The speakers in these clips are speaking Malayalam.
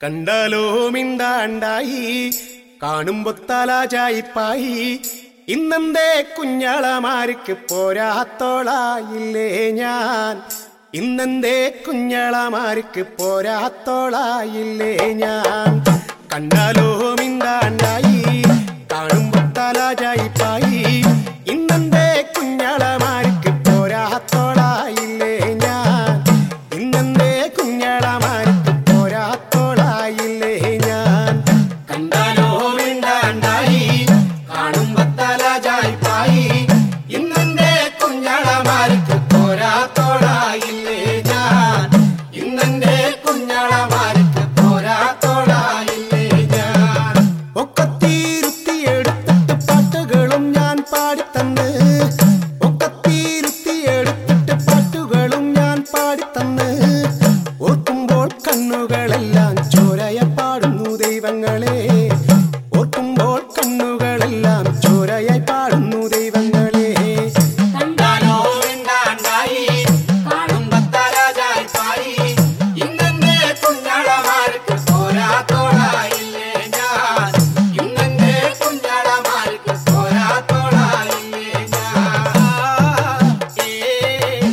കണ്ടാലോ മിണ്ടാണ്ടായി കാണുമ്പോ തലാചായിപ്പായി ഇന്നെന്തേ കുഞ്ഞളമാർക്ക് പോരാത്തോളായില്ലേ ഞാൻ ഇന്നെന്തേ കുഞ്ഞളമാർക്ക് പോരാത്തോളായില്ലേ ഞാൻ കണ്ടാലോ മിണ്ടാണ്ടായി കാണുമ്പോ തലാചായിപ്പായി ഇന്നെന്തേ കുഞ്ഞളമാർക്ക് പോരാത്തോളായില്ലേ ഞാൻ ഇന്നെന്തേ കുഞ്ഞളമാർക്ക് പോരാത്തോളായില്ലേ ഞാൻ കണ്ടാലോ മിണ്ടാണ്ടായി കാണുമ്പോ തലാചായിപ്പായി ഇന്നെന്തേ കുഞ്ഞളമാർക്ക് പോരാത്തോളായില്ലേ ഞാൻ ഇന്നെന്തേ കുഞ്ഞളമാർക്ക് പോരാത്തോളായില്ലേ ഞാൻ ഒക്കത്തീരുത്തിയെടുത്തിട്ട് പാട്ടുകളും ഞാൻ പാടിത്തന്ന് ഒക്കത്തീരുത്തിയെടുത്തിട്ട് പാട്ടുകളും ഞാൻ പാടിത്തന്ന് ഓർക്കുമ്പോൾ കണ്ണുകളെല്ലാം ചോരയ പാടുന്നു ദൈവങ്ങളെ ഓർക്കുമ്പോൾ കണ്ണുകളെല്ലാം ചോരയായി പാടുന്നു ദൈവങ്ങളെ കണ്ടാലോ മിണ്ടാണ്ടായി കാണുമ്പോ തലചായ്പായി ഇന്നെന്റെ കുഞ്ഞളമാർക്ക് പോരാത്തോളായില്ലേ ഞാൻ ഇന്നെന്റെ കുഞ്ഞളമാർക്ക് പോരാത്തോളായില്ലേ ഞാൻ ഏ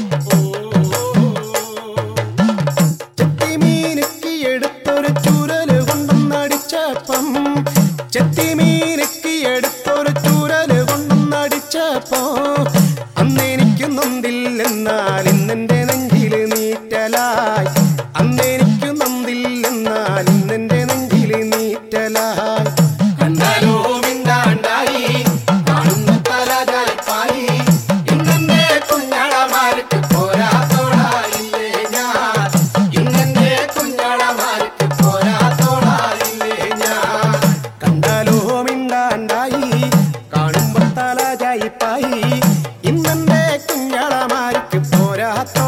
ഓ ചെത്തിമീനുക്കി എടുത്തൊരു ചുരല് കൊണ്ടൊന്നടിച്ചപ്പം ചെത്തിമീനുക്കി എടുത്തൊരു ചുരല് കൊണ്ടൊന്നടിച്ചപ്പോ അന്നെനിക്ക് നൊന്തില്ലെന്നാൽ ഇന്നെന്റെ നെഞ്ചില് നീറ്റലായി അന്നെനിക്ക് നൊന്തില്ലെന്നാൽ ഇന്നെന്റെ നെഞ്ചില് നീറ്റലായി കണ്ടാലോ മിണ്ടാണ്ടായി കാണുന്ന തലചായ്പായി ഇന്നെന്റെ കുഞ്ഞളമാർക്ക് പോരാത്തോളായില്ലേ ഞാൻ ഇന്നെന്റെ കുഞ്ഞളമാർക്ക് പോരാത്തോളായില്ലേ ഞാൻ കണ്ടാലോ മിണ്ടാണ്ടായി കാണുമ്പോ തലചായിപ്പായി ഇന്നെന്റെ കുഞ്ഞളമാർക്ക് പോരാത്തോ